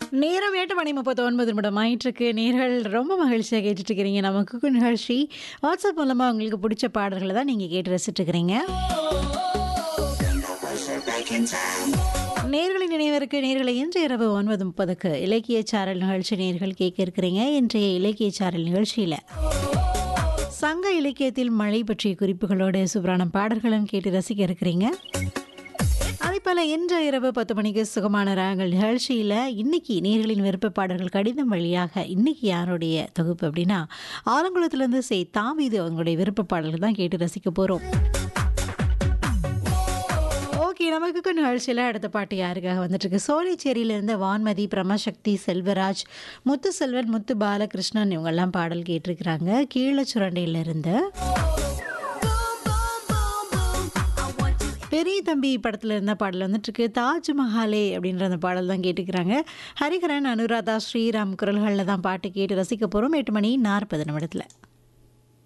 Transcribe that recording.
நேரம் எட்டு மணி முப்பத்தி ஒன்பது நிமிடம் ஆயிட்டிருக்கு நேர்கள் ரொம்ப மகிழ்ச்சியாக கேட்டுட்டு இருக்கிறீங்க நம்ம குக்கு நிகழ்ச்சி வாட்ஸ்அப் மூலமாக உங்களுக்கு பிடிச்ச பாடல்களை தான் நீங்கள் கேட்டு ரசிச்சுட்டு இருக்கிறீங்க நேர்களின் நினைவிற்கு நேர்களை இன்று இரவு ஒன்பது முப்பதுக்கு இலக்கிய சாரல் நிகழ்ச்சி நேர்கள் கேட்க இருக்கிறீங்க இன்றைய இலக்கிய சாரல் நிகழ்ச்சியில் சங்க இலக்கியத்தில் மழை பற்றிய குறிப்புகளோடு சூப்பரான பாடல்களும் கேட்டு ரசிக்க இருக்கிறீங்க அதே போல் இன்று இரவு பத்து மணிக்கு சுகமான ராகங்கள் நிகழ்ச்சியில் இன்னைக்கு நேர்களின் விருப்ப பாடல்கள் கடிதம் வழியாக இன்னைக்கு யாருடைய தொகுப்பு அப்படின்னா ஆலங்குளத்துலேருந்து சே தாவிது அவங்களுடைய விருப்ப பாடல்கள் தான் கேட்டு ரசிக்க போகிறோம் ஓகே நமக்கு நிகழ்ச்சியில் அடுத்த பாட்டு யாருக்காக வந்துட்டுருக்கு சோழிச்சேரியிலேருந்து வான்மதி பிரமசக்தி செல்வராஜ் முத்து செல்வன் முத்து பாலகிருஷ்ணன் இவங்கெல்லாம் பாடல் கேட்டிருக்கிறாங்க கீழச்சுரண்டையிலிருந்து பெரிய தம்பி படத்தில் இருந்த பாடல் வந்துட்டுருக்கு தாஜ்மஹாலே அப்படின்ற அந்த பாடல் தான் கேட்டுக்கிறாங்க ஹரிஹரன் அனுராதா ஸ்ரீராம் குரல்களில் தான் பாட்டு கேட்டு ரசிக்க போகிறோம் எட்டு மணி நாற்பது நிமிடத்தில்